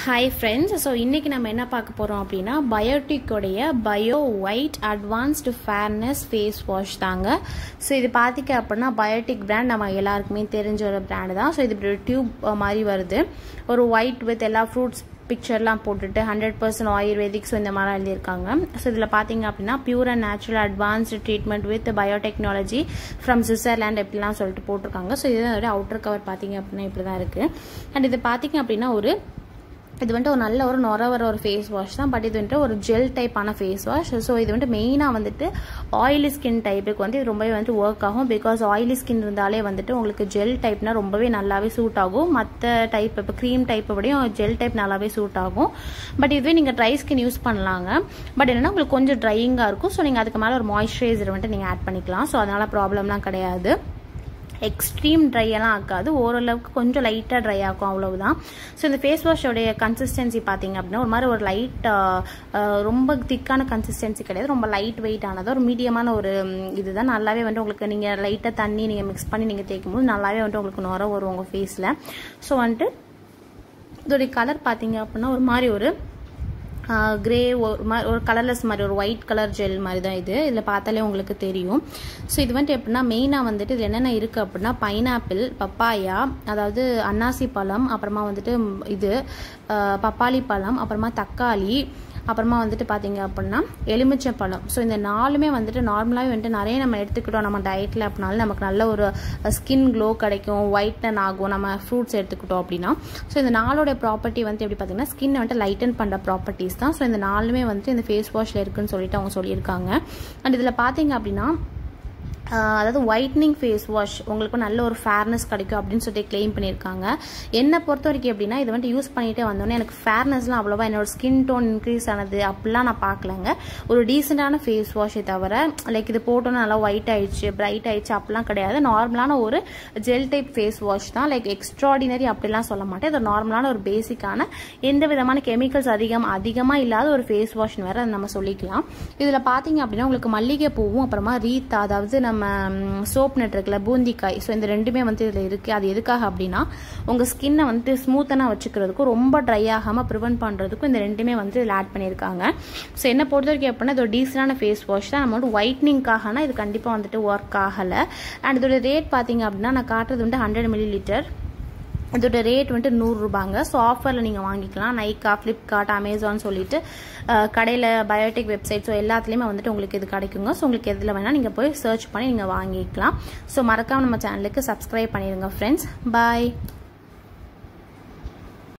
hi friends so இன்றைக்கி நம்ம என்ன பார்க்க போகிறோம் அப்படின்னா பயோட்டிக்கோடைய bio white advanced fairness face wash தாங்க ஸோ இது பார்த்திக்க அப்படின்னா பயோட்டிக் பிராண்ட் நம்ம எல்லாருக்குமே தெரிஞ்ச ஒரு பிராண்டு தான் ஸோ இது இப்படி ஒரு டியூப் மாதிரி வருது ஒரு ஒயிட் வித் எல்லா ஃப்ரூட்ஸ் பிக்சர்லாம் போட்டுட்டு ஹண்ட்ரட் பர்சன்ட் ஆயுர்வேதிக் ஸோ இந்த மாதிரிலாம் எழுதியிருக்காங்க ஸோ இதில் பார்த்தீங்க அப்படின்னா pure and natural advanced treatment with biotechnology from Switzerland எப்படிலாம் சொல்லிட்டு போட்டிருக்காங்க ஸோ இதோட அவுட்டர் கவர் பார்த்தீங்க அப்படின்னா இப்படி தான் இருக்குது அண்ட் இது பார்த்தீங்க அப்படின்னா ஒரு இது வந்துட்டு ஒரு நல்ல ஒரு நொர வர ஒரு ஃபேஸ் வாஷ் தான் பட் இது வந்துட்டு ஒரு ஜெல் டைப்பான ஃபேஸ் வாஷ் ஸோ இது வந்துட்டு மெயினாக வந்துட்டு ஆயிலி ஸ்கின் டைப்புக்கு வந்து இது ரொம்பவே வந்துட்டு ஒர்க் ஆகும் பிகாஸ் ஆயிலி ஸ்கின் இருந்தாலே வந்துட்டு உங்களுக்கு ஜெல் டைப்னா ரொம்பவே நல்லாவே சூட் ஆகும் மற்ற டைப் இப்போ க்ரீம் டைப்பை விடையும் ஜெல் டைப் நல்லாவே சூட் ஆகும் பட் இதுவே நீங்கள் ட்ரை ஸ்கின் யூஸ் பண்ணலாங்க பட் என்னென்னா உங்களுக்கு கொஞ்சம் ட்ரையிங்காக இருக்கும் ஸோ நீங்கள் அதுக்கு மேலே ஒரு மாய்ஸ்சரைசர் வந்துட்டு நீங்கள் ஆட் பண்ணிக்கலாம் ஸோ அதனால் ப்ராப்ளம்லாம் கிடையாது எக்ஸ்ட்ரீம் ட்ரையெல்லாம் ஆக்காது ஓரளவுக்கு கொஞ்சம் லைட்டாக ட்ரை ஆகும் அவ்வளவுதான் ஸோ இந்த ஃபேஸ் வாஷோடைய கன்சிஸ்டன்சி பார்த்தீங்க அப்படின்னா ஒரு மாதிரி ஒரு லைட் ரொம்ப திக்கான கன்சிஸ்டன்சி கிடையாது ரொம்ப லைட் வெயிட் ஆனது ஒரு மீடியமான ஒரு இதுதான் நல்லாவே வந்துட்டு உங்களுக்கு நீங்கள் லைட்டாக தண்ணி நீங்கள் மிக்ஸ் பண்ணி நீங்கள் தேய்க்கும் போது நல்லாவே வந்துட்டு உங்களுக்கு நுர வரும் உங்கள் ஃபேஸில் ஸோ வந்துட்டு இதோடைய கலர் பார்த்தீங்க அப்படின்னா ஒரு மாதிரி ஒரு கிரே ஒரு மாதிரி ஒரு கலர்லெஸ் மாதிரி ஒரு ஒயிட் கலர் ஜெல் மாதிரி தான் இது இதில் பார்த்தாலே உங்களுக்கு தெரியும் ஸோ இது வந்துட்டு எப்படின்னா மெயினாக வந்துட்டு இது என்னென்ன இருக்குது அப்படின்னா பைனாப்பிள் பப்பாயா அதாவது அன்னாசி பழம் அப்புறமா வந்துட்டு இது பப்பாளி பழம் அப்புறமா தக்காளி அப்புறமா வந்துட்டு பார்த்தீங்க அப்படின்னா எலுமிச்சை பழம் ஸோ இந்த நாலுமே வந்துட்டு நார்மலாகவே வந்துட்டு நிறைய நம்ம எடுத்துக்கிட்டோம் நம்ம டயட்டில் அப்படின்னாலும் நமக்கு நல்ல ஒரு ஸ்கின் க்ளோ கிடைக்கும் ஒயிட்டன் ஆகும் நம்ம ஃப்ரூட்ஸ் எடுத்துக்கிட்டோம் அப்படின்னா ஸோ இந்த நாளோட ப்ராப்பர்ட்டி வந்து எப்படி பார்த்தீங்கன்னா ஸ்கின் வந்துட்டு லைட்டன் பண்ணுற ப்ராப்பர்ட்டிஸ் தான் ஸோ இந்த நாலுமே வந்துட்டு இந்த ஃபேஸ் வாஷில் இருக்குன்னு சொல்லிட்டு அவங்க சொல்லியிருக்காங்க அண்ட் இதில் பார்த்தீங்க அப்படின்னா அதாவது ஒயிட்னிங் ஃபேஸ் வாஷ் உங்களுக்கு நல்ல ஒரு ஃபேர்னஸ் கிடைக்கும் அப்படின்னு சொல்லிட்டு கிளைம் பண்ணியிருக்காங்க என்னை பொறுத்த வரைக்கும் எப்படின்னா இது வந்துட்டு யூஸ் பண்ணிகிட்டே வந்தோடனே எனக்கு ஃபேர்னஸ்லாம் அவ்வளோவா என்னோட ஸ்கின் டோன் இன்க்ரீஸ் ஆனது அப்படிலாம் நான் பார்க்கலங்க ஒரு டீசெண்டான ஃபேஸ் வாஷை தவிர லைக் இது போட்டோன்னா நல்லா ஒயிட் ஆயிடுச்சு பிரைட் ஆயிடுச்சு அப்படிலாம் கிடையாது நார்மலான ஒரு ஜெல் டைப் ஃபேஸ் வாஷ் தான் லைக் எக்ஸ்ட்ராடினரி அப்படிலாம் சொல்ல மாட்டேன் இது நார்மலான ஒரு பேசிக்கான எந்த விதமான கெமிக்கல்ஸ் அதிகம் அதிகமாக இல்லாத ஒரு ஃபேஸ் வாஷ்னு வேற நம்ம சொல்லிக்கலாம் இதில் பார்த்தீங்க அப்படின்னா உங்களுக்கு மல்லிகை பூவும் அப்புறமா ரீத்தா அதாவது நம்ம சோப் நெட் இருக்குல்ல பூந்திக்காய் ஸோ இந்த ரெண்டுமே வந்து இதில் இருக்குது அது எதுக்காக அப்படின்னா உங்கள் ஸ்கின்னை வந்துட்டு ஸ்மூத்தனாக வச்சுக்கிறதுக்கும் ரொம்ப ட்ரை ஆகாமல் ப்ரிவென்ட் பண்ணுறதுக்கும் இந்த ரெண்டுமே வந்து இதில் ஆட் பண்ணியிருக்காங்க ஸோ என்ன பொறுத்த வரைக்கும் எப்படின்னா இது ஒரு டீசனான ஃபேஸ் வாஷ் தான் நம்ம வந்து ஒயிட்னிங்காகனா இது கண்டிப்பாக வந்துட்டு ஒர்க் ஆகலை அண்ட் இதோட ரேட் பார்த்தீங்க அப்படின்னா நான் காட்டுறது வந்து ஹண்ட்ரட் மில்லி லிட்டர் இதோட ரேட் வந்துட்டு நூறுரூபாங்க ஸோ ஆஃபரில் நீங்கள் வாங்கிக்கலாம் நைக்கா ஃப்ளிப்கார்ட் அமேசான் சொல்லிட்டு கடையில் பயோடெக் வெப்சைட் ஸோ எல்லாத்துலேயுமே வந்துட்டு உங்களுக்கு இது கிடைக்குங்க ஸோ உங்களுக்கு எதில் வேணால் நீங்கள் போய் சர்ச் பண்ணி நீங்கள் வாங்கிக்கலாம் ஸோ மறக்காமல் நம்ம சேனலுக்கு சப்ஸ்கிரைப் பண்ணிடுங்க ஃப்ரெண்ட்ஸ் பாய்